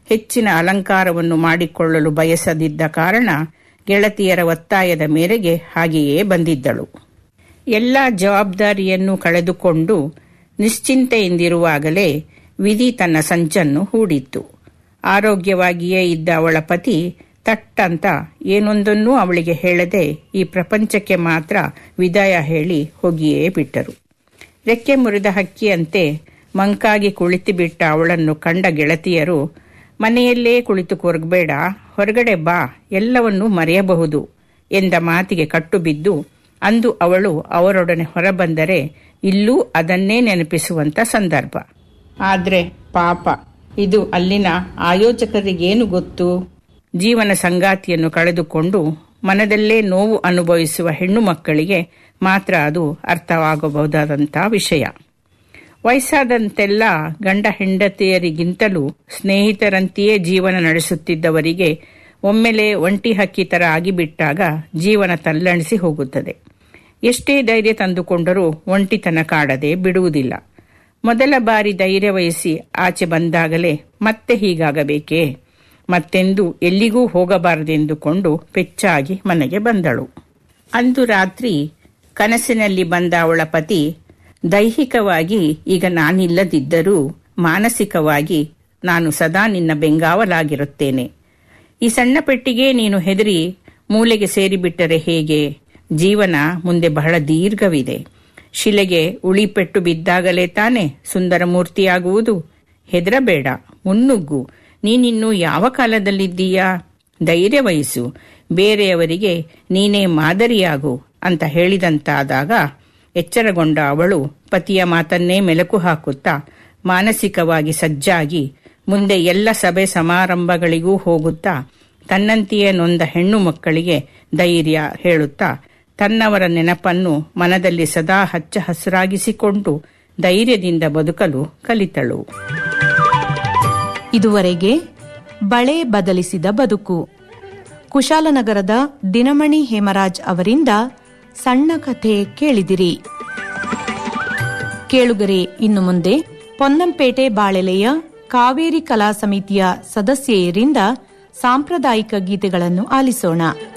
ಹೆಚ್ಚಿನ ಅಲಂಕಾರವನ್ನು ಮಾಡಿಕೊಳ್ಳಲು ಬಯಸದಿದ್ದ ಕಾರಣ ಗೆಳತಿಯರ ಒತ್ತಾಯದ ಮೇರೆಗೆ ಹಾಗೆಯೇ ಬಂದಿದ್ದಳು ಎಲ್ಲ ಜವಾಬ್ದಾರಿಯನ್ನು ಕಳೆದುಕೊಂಡು ನಿಶ್ಚಿಂತೆಯಿಂದಿರುವಾಗಲೇ ವಿಧಿ ತನ್ನ ಸಂಚನ್ನು ಹೂಡಿತ್ತು ಆರೋಗ್ಯವಾಗಿಯೇ ಇದ್ದ ಅವಳ ಪತಿ ತಟ್ಟಂತ ಏನೊಂದನ್ನೂ ಅವಳಿಗೆ ಹೇಳದೆ ಈ ಪ್ರಪಂಚಕ್ಕೆ ಮಾತ್ರ ವಿದಾಯ ಹೇಳಿ ಹೋಗಿಯೇ ಬಿಟ್ಟರು ರೆಕ್ಕೆ ಮುರಿದ ಹಕ್ಕಿಯಂತೆ ಮಂಕಾಗಿ ಕುಳಿತುಬಿಟ್ಟ ಅವಳನ್ನು ಕಂಡ ಗೆಳತಿಯರು ಮನೆಯಲ್ಲೇ ಕುಳಿತು ಕೊರಗಬೇಡ ಹೊರಗಡೆ ಬಾ ಎಲ್ಲವನ್ನೂ ಮರೆಯಬಹುದು ಎಂದ ಮಾತಿಗೆ ಕಟ್ಟುಬಿದ್ದು ಅಂದು ಅವಳು ಅವರೊಡನೆ ಹೊರಬಂದರೆ ಇಲ್ಲೂ ಅದನ್ನೇ ನೆನಪಿಸುವಂತ ಸಂದರ್ಭ ಆದ್ರೆ ಪಾಪ ಇದು ಅಲ್ಲಿನ ಆಯೋಜಕರಿಗೇನು ಗೊತ್ತು ಜೀವನ ಸಂಗಾತಿಯನ್ನು ಕಳೆದುಕೊಂಡು ಮನದಲ್ಲೇ ನೋವು ಅನುಭವಿಸುವ ಹೆಣ್ಣು ಮಕ್ಕಳಿಗೆ ಮಾತ್ರ ಅದು ಅರ್ಥವಾಗಬಹುದಾದಂಥ ವಿಷಯ ವಯಸ್ಸಾದಂತೆಲ್ಲ ಗಂಡ ಹೆಂಡತಿಯರಿಗಿಂತಲೂ ಸ್ನೇಹಿತರಂತೆಯೇ ಜೀವನ ನಡೆಸುತ್ತಿದ್ದವರಿಗೆ ಒಮ್ಮೆಲೆ ಒಂಟಿ ಹಕ್ಕಿ ತರ ಆಗಿಬಿಟ್ಟಾಗ ಜೀವನ ತಲ್ಲಣಿಸಿ ಹೋಗುತ್ತದೆ ಎಷ್ಟೇ ಧೈರ್ಯ ತಂದುಕೊಂಡರೂ ಒಂಟಿತನ ಕಾಡದೆ ಬಿಡುವುದಿಲ್ಲ ಮೊದಲ ಬಾರಿ ಧೈರ್ಯ ವಹಿಸಿ ಆಚೆ ಬಂದಾಗಲೇ ಮತ್ತೆ ಹೀಗಾಗಬೇಕೇ ಮತ್ತೆಂದು ಎಲ್ಲಿಗೂ ಹೋಗಬಾರದೆಂದುಕೊಂಡು ಪೆಚ್ಚಾಗಿ ಮನೆಗೆ ಬಂದಳು ಅಂದು ರಾತ್ರಿ ಕನಸಿನಲ್ಲಿ ಬಂದ ಅವಳ ಪತಿ ದೈಹಿಕವಾಗಿ ಈಗ ನಾನಿಲ್ಲದಿದ್ದರೂ ಮಾನಸಿಕವಾಗಿ ನಾನು ಸದಾ ನಿನ್ನ ಬೆಂಗಾವಲಾಗಿರುತ್ತೇನೆ ಈ ಸಣ್ಣ ಪೆಟ್ಟಿಗೆ ನೀನು ಹೆದರಿ ಮೂಲೆಗೆ ಸೇರಿಬಿಟ್ಟರೆ ಹೇಗೆ ಜೀವನ ಮುಂದೆ ಬಹಳ ದೀರ್ಘವಿದೆ ಶಿಲೆಗೆ ಉಳಿಪೆಟ್ಟು ಬಿದ್ದಾಗಲೇ ತಾನೆ ಸುಂದರ ಮೂರ್ತಿಯಾಗುವುದು ಹೆದರಬೇಡ ಮುನ್ನುಗ್ಗು ನೀನಿನ್ನು ಯಾವ ಕಾಲದಲ್ಲಿದ್ದೀಯಾ ಧೈರ್ಯ ವಹಿಸು ಬೇರೆಯವರಿಗೆ ನೀನೇ ಮಾದರಿಯಾಗು ಅಂತ ಹೇಳಿದಂತಾದಾಗ ಎಚ್ಚರಗೊಂಡ ಅವಳು ಪತಿಯ ಮಾತನ್ನೇ ಮೆಲುಕು ಹಾಕುತ್ತಾ ಮಾನಸಿಕವಾಗಿ ಸಜ್ಜಾಗಿ ಮುಂದೆ ಎಲ್ಲ ಸಭೆ ಸಮಾರಂಭಗಳಿಗೂ ಹೋಗುತ್ತಾ ತನ್ನಂತೆಯೇ ನೊಂದ ಹೆಣ್ಣು ಮಕ್ಕಳಿಗೆ ಧೈರ್ಯ ಹೇಳುತ್ತಾ ತನ್ನವರ ನೆನಪನ್ನು ಮನದಲ್ಲಿ ಸದಾ ಹಚ್ಚ ಹಸಿರಾಗಿಸಿಕೊಂಡು ಧೈರ್ಯದಿಂದ ಬದುಕಲು ಕಲಿತಳು ಇದುವರೆಗೆ ಬಳೆ ಬದಲಿಸಿದ ಬದುಕು ಕುಶಾಲನಗರದ ದಿನಮಣಿ ಹೇಮರಾಜ್ ಅವರಿಂದ ಸಣ್ಣ ಕಥೆ ಕೇಳಿದಿರಿ ಕೇಳುಗರೆ ಇನ್ನು ಮುಂದೆ ಪೊನ್ನಂಪೇಟೆ ಬಾಳೆಲೆಯ ಕಾವೇರಿ ಕಲಾ ಸಮಿತಿಯ ಸದಸ್ಯೆಯರಿಂದ ಸಾಂಪ್ರದಾಯಿಕ ಗೀತೆಗಳನ್ನು ಆಲಿಸೋಣ